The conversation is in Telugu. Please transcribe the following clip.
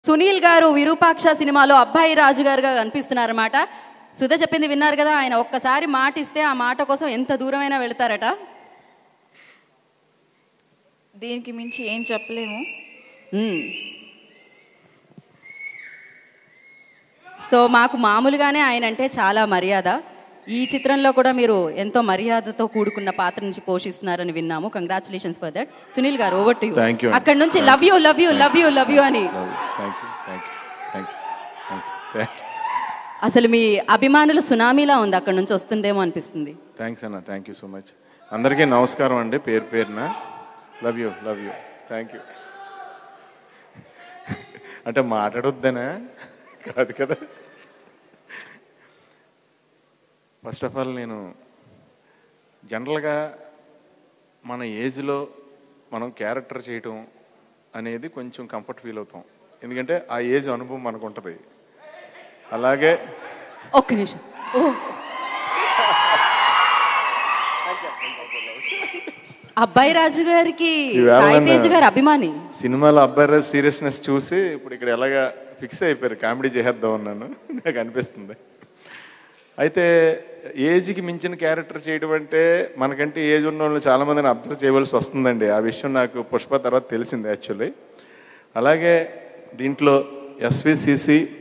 సునీల్ గారు విరూపాక్ష సినిమాలో అబ్బాయి రాజు గారుగా కనిపిస్తున్నారన్నమాట సుధ చెప్పింది విన్నారు కదా ఆయన ఒక్కసారి మాట ఇస్తే ఆ మాట కోసం ఎంత దూరమైనా వెళ్తారట దీనికి మించి ఏం చెప్పలేము మ్మ్. సో మాకు మామూలుగానే ఆయన అంటే చాలా మర్యాద ఈ చిత్రంలో కూడా మీరు ఎంతో మర్యాదతో కూడుకున్న పాత్ర నుంచి పోషిస్తున్నారని విన్నాము కంగ్రాచులేషన్స్ ఫర్ దట్ సునీల్ గారు ఓవర్ టు Thank you. అక్కడ నుంచి love you love you love you love you అని thank you thank you thank you thank you thank you అసలు మీ అభిమానుల సునామీలా ఉంది అక్కడ నుంచి వస్తుందేమో అనిపిస్తుంది థ్యాంక్స్ అన్న థ్యాంక్ యూ సో మచ్ అందరికీ నమస్కారం అండి పేరు పేరున love you love you thank you అంటే మాట్లాడొద్దనా కాదు కదా ఫస్ట్ ఆఫ్ ఆల్ నేను జనరల్గా మన ఏజ్లో మనం క్యారెక్టర్ చేయటం అనేది కొంచెం కంఫర్ట్ ఫీల్ అవుతాం ఎందుకంటే ఆ ఏజ్ అనుభవం మనకు ఉంటుంది అలాగే ఒక్క నిమిషం ఓ అబ్బాయి రాజు గారికి ఈవేళ సాయి తేజ్ నన్ను- గారు అభిమాని సినిమాలో అబ్బాయి సీరియస్నెస్ చూసి ఇప్పుడు ఇక్కడ ఎలాగా ఫిక్స్ అయిపోయారు కామెడీ చేసేద్దాం అన్నాను నాకు అనిపిస్తుంది అయితే ఏజ్కి మించిన క్యారెక్టర్ చేయడం అంటే మనకంటే ఏజ్ ఉన్న వాళ్ళు చాలా మందిని అబ్జర్వ్ చేయవలసి వస్తుందండి ఆ విషయం నాకు పుష్ప తర్వాత తెలిసింది యాక్చువల్లీ అలాగే దీంట్లో ఎస్విసిసి